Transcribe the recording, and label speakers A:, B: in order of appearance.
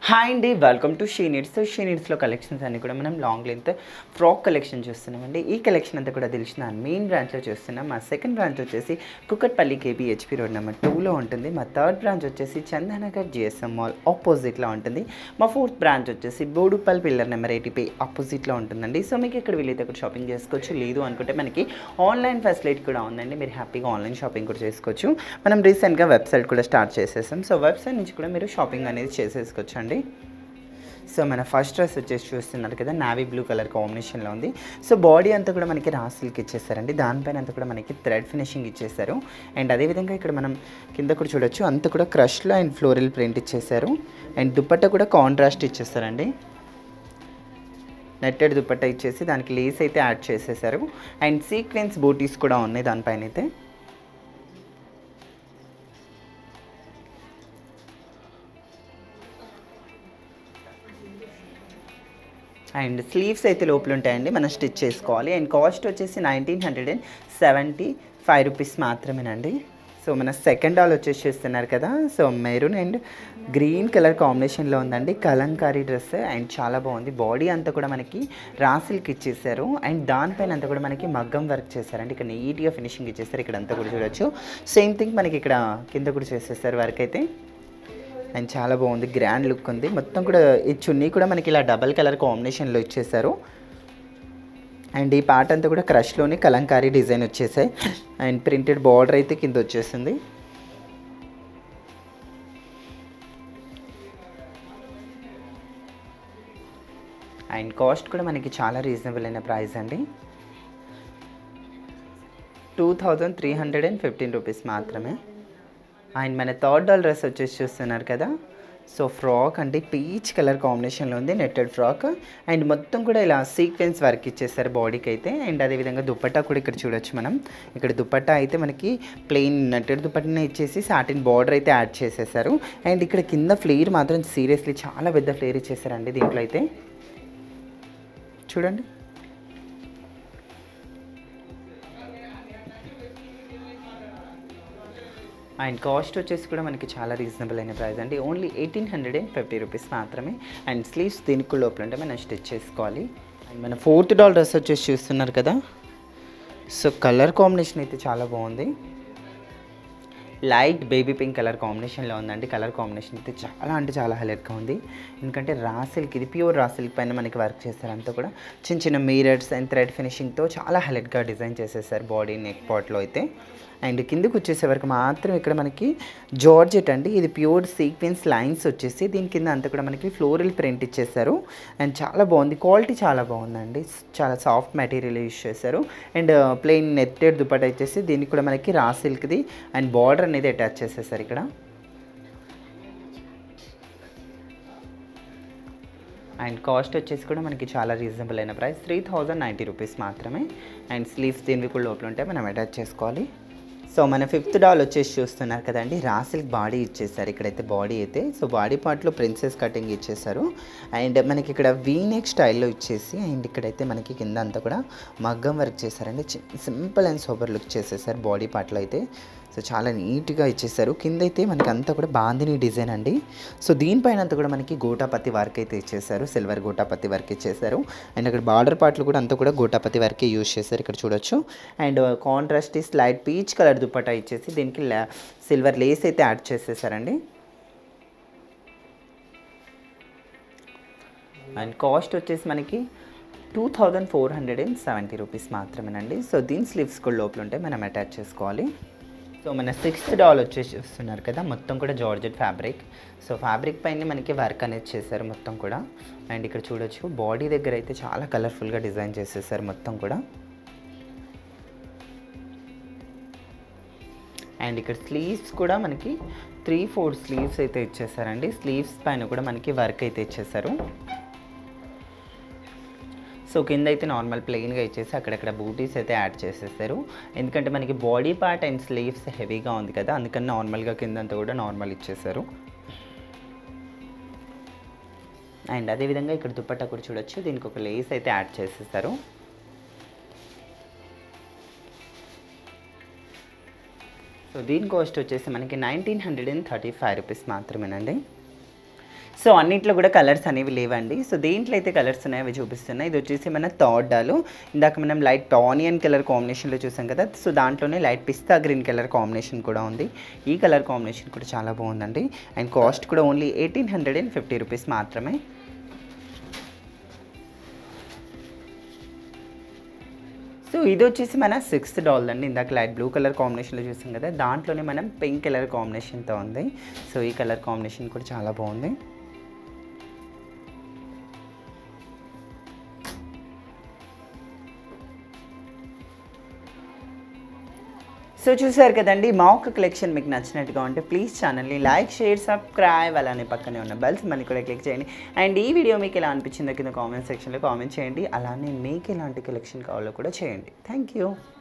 A: hi అండి welcome to she needs so she నీడ్స్లో collections అన్ని కూడా మనం లాంగ్ లెంత్ ఫ్రాక్ కలెక్షన్ చూస్తున్నామండి ఈ కలెక్షన్ అంతా కూడా తెలిసిన మెయిన్ బ్రాంచ్లో చూస్తున్నాం మా సెకండ్ బ్రాంచ్ వచ్చేసి Kukatpally KB HP road number టూలో ఉంటుంది మా థర్డ్ బ్రాంచ్ వచ్చేసి చందానగర్ జిఎస్ఎం మాల్ ఆపోజిట్లో ఉంటుంది మా ఫోర్త్ బ్రాంచ్ వచ్చేసి బోడుపల్ పిల్లర్ నెంబర్ ఎయిటీపీ ఆపోజిట్లో ఉంటుందండి సో మీకు ఇక్కడ వీలైతే అక్కడ షాపింగ్ చేసుకోవచ్చు లేదు అనుకుంటే మనకి ఆన్లైన్ ఫెసిలిటీ కూడా ఉందండి మీరు హ్యాపీగా ఆన్లైన్ షాపింగ్ కూడా చేసుకోవచ్చు మనం రీసెంట్గా వెబ్సైట్ కూడా స్టార్ట్ చేసేసాం సో వెబ్సైట్ నుంచి కూడా మీరు షాపింగ్ అనేది చేసేసుకోవచ్చు అండి సో మన ఫస్ట్ డ్రెస్ వచ్చేసి చూస్తున్నారు కదా నావీ బ్లూ కలర్ కాంబినేషన్లో ఉంది సో బాడీ అంతా కూడా మనకి రా సిల్క్ ఇచ్చేసారండి దానిపైన అంతా కూడా మనకి థ్రెడ్ ఫినిషింగ్ ఇచ్చేసారు అండ్ అదేవిధంగా ఇక్కడ మనం కింద కూడా చూడొచ్చు అంతా కూడా క్రష్లో అండ్ ఫ్లోరల్ ప్రింట్ ఇచ్చేసారు అండ్ దుపట్టా కూడా కాంట్రాస్ట్ ఇచ్చేసారండి నెట్టెడ్ దుపట్టా ఇచ్చేసి దానికి లేస్ అయితే యాడ్ చేసేసారు అండ్ సీక్వెన్స్ బూటీస్ కూడా ఉన్నాయి దానిపైన అయితే అండ్ స్లీవ్స్ అయితే లోపల ఉంటాయండి మనం స్టిచ్ చేసుకోవాలి అండ్ కాస్ట్ వచ్చేసి nineteen hundred and seventy five rupees మాత్రమేనండి సో మన సెకండ్ ఆల్ వచ్చేసి చూస్తున్నారు కదా so maroon and green colour కాంబినేషన్లో ఉందండి కలంకారీ డ్రెస్ అండ్ చాలా బాగుంది బాడీ అంతా కూడా మనకి రాసిల్కి ఇచ్చేసారు అండ్ దానిపైన అంతా కూడా మనకి మగ్గం వర్క్ చేశారండి ఇక్కడ నీట్గా ఫినిషింగ్ ఇచ్చేసారు ఇక్కడ అంతా కూడా చూడొచ్చు సేమ్ థింగ్ మనకి ఇక్కడ కింద కూడా చేసేసారు వర్క్ అయితే అండ్ చాలా బాగుంది గ్రాండ్ లుక్ ఉంది మొత్తం కూడా ఈ చున్నీ కూడా మనకి ఇలా డబల్ కలర్ కాంబినేషన్లో ఇచ్చేసారు అండ్ ఈ పార్ట్ అంతా కూడా క్రష్లోని కలంకారీ డిజైన్ వచ్చేసాయి అండ్ ప్రింటెడ్ బార్డర్ అయితే కింద వచ్చేసింది అండ్ కాస్ట్ కూడా మనకి చాలా రీజనబుల్ అయిన ప్రైస్ అండి two thousand three hundred and fifteen rupees మాత్రమే అండ్ మన థర్డ్ డాల్ డ్రెస్ వచ్చేసి చూస్తున్నారు కదా సో ఫ్రాక్ అంటే పీచ్ కలర్ కాంబినేషన్లో ఉంది నెట్టెడ్ ఫ్రాక్ అండ్ మొత్తం కూడా ఇలా సీక్వెన్స్ వర్క్ ఇచ్చేస్తారు బాడీకి అయితే అండ్ అదేవిధంగా దుపట్టా కూడా ఇక్కడ చూడొచ్చు మనం ఇక్కడ దుపట్టా అయితే మనకి ప్లెయిన్ నెట్టెడ్ దుపట్టానే ఇచ్చేసి సాటిన్ బార్డర్ అయితే యాడ్ చేసేసారు అండ్ ఇక్కడ కింద ఫ్లేర్ మాత్రం సీరియస్లీ చాలా పెద్ద ఫ్లేర్ ఇచ్చేసారండి దీంట్లో అయితే చూడండి అండ్ కాస్ట్ వచ్చేసి కూడా మనకి చాలా రీజనబుల్ అయిన ప్రైస్ అండి only eighteen hundred and fifty rupees మాత్రమే అండ్ స్లీవ్స్ దీనికి కూడా లోపల ఉంటే మనం స్టిచ్ చేసుకోవాలి అండ్ మన ఫోర్త్ డాల్ డ్రెస్ వచ్చేసి చూస్తున్నారు కదా సో కలర్ కాంబినేషన్ అయితే చాలా బాగుంది లైట్ బేబీ పింక్ కలర్ కాంబినేషన్లో ఉందండి కలర్ కాంబినేషన్ అయితే చాలా అంటే చాలా హైలైట్గా ఉంది ఎందుకంటే రాసిల్క్ ఇది ప్యూర్ రాసిల్క్ పైన మనకి వర్క్ చేస్తారు అంతా కూడా చిన్న చిన్న మీరర్స్ అండ్ థ్రెడ్ ఫినిషింగ్తో చాలా హైలైట్గా డిజైన్ చేసేసారు బాడీ నెక్ పాట్లో అయితే అండ్ కిందకి వచ్చేసే వరకు మాత్రం ఇక్కడ మనకి జార్జెట్ అండి ఇది ప్యూర్ సీక్వెన్స్ లైన్స్ వచ్చేసి దీని కింద అంతా కూడా మనకి ఫ్లోరల్ ప్రింట్ ఇచ్చేసారు అండ్ చాలా బాగుంది క్వాలిటీ చాలా బాగుందండి చాలా సాఫ్ట్ మెటీరియల్ యూస్ చేశారు అండ్ ప్లెయిన్ నెట్టెడ్ దుపట్టా వచ్చేసి దీనికి కూడా మనకి రా సిల్క్ది అండ్ బార్డర్ అనేది అటాచ్ చేసేసారు ఇక్కడ అండ్ కాస్ట్ వచ్చేసి కూడా మనకి చాలా రీజనబుల్ అయిన price three thousand ninety rupees మాత్రమే అండ్ స్లీవ్స్ దీనికి కూడా లోపల ఉంటే మనం అటాచ్ చేసుకోవాలి సో మన ఫిఫ్త్ డాల్ వచ్చేసి చూస్తున్నారు కదండి రాసిల్క్ బాడీ ఇచ్చేసారు ఇక్కడైతే బాడీ అయితే సో బాడీ పార్ట్లో ప్రిన్సెస్ కటింగ్ ఇచ్చేసారు అండ్ మనకి ఇక్కడ వీనెక్ స్టైల్లో ఇచ్చేసి అండ్ ఇక్కడైతే మనకి కింద అంతా కూడా మగ్గం వర్క్ చేశారండి సింపుల్ అండ్ సూపర్ లుక్ చేసేసారు బాడీ పార్ట్లో అయితే సో చాలా నీట్గా ఇచ్చేసారు కింద అయితే మనకి అంతా కూడా బాందిని డిజైన్ అండి సో దీనిపైన అంతా కూడా మనకి గోటాపతి వర్క్ అయితే ఇచ్చేసారు సిల్వర్ గోటాపతి వర్క్ ఇచ్చేసారు అండ్ అక్కడ బార్డర్ పార్ట్లు కూడా అంతా కూడా గోటాపతి వర్కే యూజ్ చేశారు ఇక్కడ చూడొచ్చు and contrast light peach colour dupatta ఇచ్చేసి దీనికి సిల్వర్ లేస్ అయితే యాడ్ చేసేసారండి అండ్ కాస్ట్ వచ్చేసి మనకి two thousand four hundred and seventy rupees మాత్రమేనండి సో దీని స్లీవ్స్ కూడా లోపల ఉంటే మనం అటాచ్ చేసుకోవాలి సో మన సిక్స్త్ డాల్ వచ్చేసి చూస్తున్నారు కదా మొత్తం కూడా జార్జెట్ ఫ్యాబ్రిక్ సో ఫ్యాబ్రిక్ పైన మనకి వర్క్ అనేది చేశారు మొత్తం కూడా అండ్ ఇక్కడ చూడొచ్చు బాడీ దగ్గర అయితే చాలా కలర్ఫుల్గా డిజైన్ చేసేసారు మొత్తం కూడా అండ్ ఇక్కడ స్లీవ్స్ కూడా మనకి త్రీ ఫోర్ స్లీవ్స్ అయితే ఇచ్చేసారండి స్లీవ్స్ పైన కూడా మనకి వర్క్ అయితే ఇచ్చేసారు సో కింద అయితే నార్మల్ ప్లెయిన్గా ఇచ్చేసి అక్కడక్కడ బూటీస్ అయితే యాడ్ చేసేసారు ఎందుకంటే మనకి బాడీ పార్ట్ అండ్ స్లీవ్స్ హెవీగా ఉంది కదా అందుకని నార్మల్గా కిందంతా కూడా నార్మల్ ఇచ్చేసారు అండ్ అదేవిధంగా ఇక్కడ దుపట్టా కూడా చూడొచ్చు దీనికి ఒక లేస్ అయితే యాడ్ చేసేసారు సో దీని కాస్ట్ వచ్చేసి మనకి nineteen hundred and thirty five rupees మాత్రమేనండి సో అన్నింటిలో కూడా కలర్స్ అనేవి లేవండి సో దేంట్లో అయితే కలర్స్ ఉన్నాయో అవి చూపిస్తున్నాయి ఇది వచ్చేసి మన థర్డ్ డాలు ఇందాక మనం లైట్ ఆనియన్ కలర్ కాంబినేషన్లో చూసాం కదా సో దాంట్లోనే light pista green colour combination కూడా ఉంది ఈ కలర్ కాంబినేషన్ కూడా చాలా బాగుందండి అండ్ కాస్ట్ కూడా only eighteen hundred and fifty rupees మాత్రమే సో ఇది వచ్చేసి మన సిక్స్త్ డాల్ అండి ఇందాక లైట్ బ్లూ కలర్ కాంబినేషన్లో చూసాం కదా దాంట్లోనే మనం పింక్ కలర్ కాంబినేషన్తో ఉంది సో ఈ కలర్ కాంబినేషన్ కూడా చాలా బాగుంది సో చూసారు కదండి మా ఒక్క కలెక్షన్ మీకు నచ్చినట్టుగా ఉంటే ప్లీజ్ ఛానల్ని లైక్ షేర్ సబ్స్క్రైబ్ అలానే పక్కనే ఉన్న బెల్స్ మనీ కూడా క్లిక్ చేయండి అండ్ ఈ వీడియో మీకు ఎలా అనిపించిందో కింద కామెంట్ సెక్షన్లో కామెంట్ చేయండి అలానే మీకు ఎలాంటి కలెక్షన్ కావాలో కూడా చేయండి థ్యాంక్ యూ